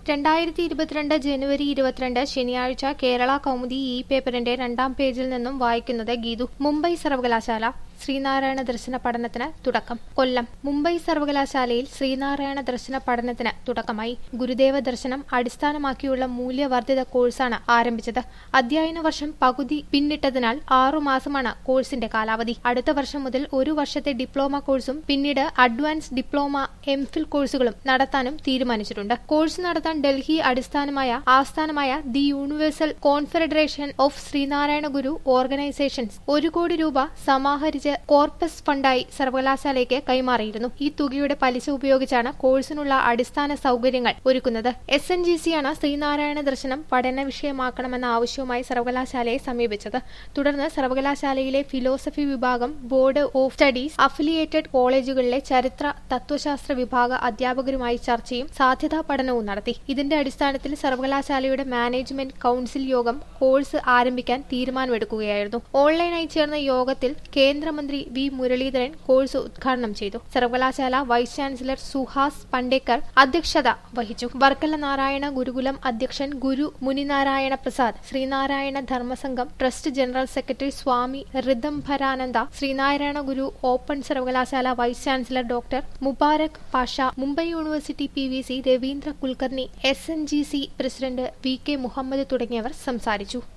രണ്ടായിരത്തി ഇരുപത്തിരണ്ട് ജനുവരി ഇരുപത്തിരണ്ട് ശനിയാഴ്ച കേരള കൗമുദി ഇ പേപ്പറിന്റെ രണ്ടാം പേജിൽ നിന്നും വായിക്കുന്നത് ഗീതു മുംബൈ സർവകലാശാല ശ്രീനാരായണ ദർശന പഠനത്തിന് തുടക്കം കൊല്ലം മുംബൈ സർവകലാശാലയിൽ ശ്രീനാരായണ ദർശന പഠനത്തിന് തുടക്കമായി ഗുരുദേവ ദർശനം അടിസ്ഥാനമാക്കിയുള്ള മൂല്യവർദ്ധിത കോഴ്സാണ് ആരംഭിച്ചത് അധ്യയന വർഷം പകുതി പിന്നിട്ടതിനാൽ ആറുമാസമാണ് കോഴ്സിന്റെ കാലാവധി അടുത്ത വർഷം മുതൽ ഒരു വർഷത്തെ ഡിപ്ലോമ കോഴ്സും പിന്നീട് അഡ്വാൻസ് ഡിപ്ലോമ എംഫിൽ കോഴ്സുകളും നടത്താനും തീരുമാനിച്ചിട്ടുണ്ട് കോഴ്സ് നടത്താൻ ഡൽഹി അടിസ്ഥാനമായ ആസ്ഥാനമായ the universal confederation of Sreenarayana Guru organisations ഒരു കോടി രൂപ സമാഹരിച്ച് കോർപ്പസ് ഫണ്ടായി സർവകലാശാലയ്ക്ക് കൈമാറിയിരുന്നു ഈ തുകയുടെ പലിശ ഉപയോഗിച്ചാണ് കോഴ്സിനുള്ള അടിസ്ഥാന സൗകര്യങ്ങൾ ഒരുക്കുന്നത് എസ് എൻ ജി സിയാണ് ശ്രീനാരായണ ദർശനം പഠന വിഷയമാക്കണമെന്ന ആവശ്യവുമായി സർവകലാശാലയെ സമീപിച്ചത് തുടർന്ന് സർവകലാശാലയിലെ ഫിലോസഫി വിഭാഗം ബോർഡ് ഓഫ് സ്റ്റഡീസ് അഫിലിയേറ്റഡ് കോളേജുകളിലെ ചരിത്ര തത്വശാസ്ത്ര വിഭാഗ അധ്യാപകരുമായി ചർച്ചയും സാധ്യതാ പഠനവും നടത്തി ഇതിന്റെ അടിസ്ഥാനത്തിൽ സർവകലാശാലയുടെ മാനേജ്മെന്റ് കൌൺസിൽ യോഗം കോഴ്സ് ആരംഭിക്കാൻ തീരുമാനമെടുക്കുകയായിരുന്നു ഓൺലൈനായി ചേർന്ന യോഗത്തിൽ കേന്ദ്രമന്ത്രി വി മുരളീധരൻ കോഴ്സ് ഉദ്ഘാടനം ചെയ്തു സർവകലാശാല വൈസ് ചാൻസലർ സുഹാസ് പണ്ടേക്കർ അധ്യക്ഷത വഹിച്ചു വർക്കല നാരായണ ഗുരുകുലം അധ്യക്ഷൻ Guru Muninarayana Prasad Sreenarayana Dharmasangham trust general secretary Swami Rithambharananda Sreenarayana Guru open സർവകലാശാല vice chancellor doctor Mubarak Pasha Mumbai university P V C Ravindra Kulkarni S N G C president V K Muhammad തുടങ്ങിയവർ സംസാരിച്ചു